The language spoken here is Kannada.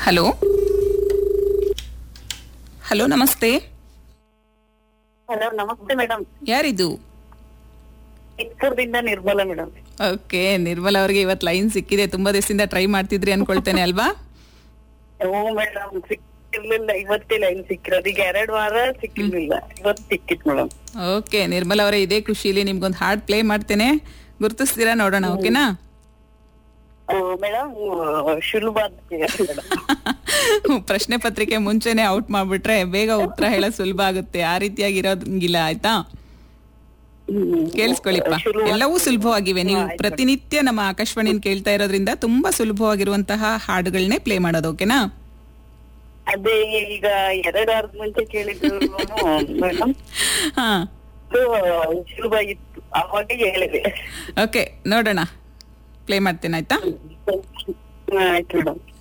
ಹಲೋ ಹಲೋ ನಮಸ್ತೆ ಹಲೋ ನಮಸ್ತೆ ಮೇಡಮ್ ಯಾರಿದು ಚಿಕ್ಕೂರದಿಂದ ನಿರ್ಮಲ ಮೇಡಮ್ ಓಕೆ ನಿರ್ಮಲ ಅವ್ರಿಗೆ ಇವತ್ತು ಲೈನ್ ಸಿಕ್ಕಿದೆ ತುಂಬಾ ದಿವಸದಿಂದ ಟ್ರೈ ಮಾಡ್ತಿದ್ರಿ ಅನ್ಕೊಳ್ತೇನೆ ಅಲ್ವಾ ಹ್ಞೂ ಮೇಡಮ್ ಸಿಕ್ಕಿರ್ಲಿಲ್ಲ ಇವತ್ತೇ ಲೈನ್ ಸಿಕ್ಕಿರೋದು ಈಗ ಎರಡ್ ವಾರ ಸಿಕ್ಕಿರ್ಲಿಲ್ಲ ಇವತ್ತು ಸಿಕ್ಕಿತ್ ಮೇಡಮ್ ಓಕೆ ನಿರ್ಮಲ ಅವರೇ ಇದೇ ಖುಷಿಲಿ ನಿಮ್ಗೊಂದು ಹಾಡ್ ಪ್ಲೇ ಮಾಡ್ತೇನೆ ಗುರ್ತಿಸ್ತೀರಾ ನೋಡೋಣ ಓಕೆನಾ ಮೇಡಮ್ ಸುಲಭ ಮೇಡಮ್ ಪ್ರಶ್ನೆ ಪತ್ರಿಕೆ ಮುಂಚೆನೆ ಔಟ್ ಮಾಡ್ಬಿಟ್ರೆ ಬೇಗ ಉತ್ತರ ಹೇಳೋದು ಸುಲಭ ಆಗುತ್ತೆ ಆ ರೀತಿಯಾಗಿ ಇರೋದಂಗಿಲ್ಲ ಆಯ್ತಾ ಕೇಳಿಸ್ಕೊಳ್ಳಿಪ್ಪ ಎಲ್ಲವೂ ಸುಲಭವಾಗಿವೆ ನೀವು ಪ್ರತಿನಿತ್ಯ ನಮ್ಮ ಆಕಾಶವಾಣಿನ ಕೇಳ್ತಾ ಇರೋದ್ರಿಂದ ತುಂಬಾ ಸುಲಭವಾಗಿರುವಂತಹ ಹಾಡುಗಳನ್ನೇ ಪ್ಲೇ ಮಾಡೋದು ಓಕೆನಾ ಅದೇ ಈಗ ಎರಡ್ ವಾರದ ಮುಂಚೆ ಕೇಳಿದ್ರು ಮೇಡಮ್ ಹಾ ಸುಲಭ ಇತ್ತು ಅವಾಗ ಹೇಳಿದೆ ಓಕೆ ನೋಡೋಣ ಪ್ಲೇ ಮಾಡ್ತೇನೆ ಆಯ್ತಾ ಆಯ್ತು ಮೇಡಮ್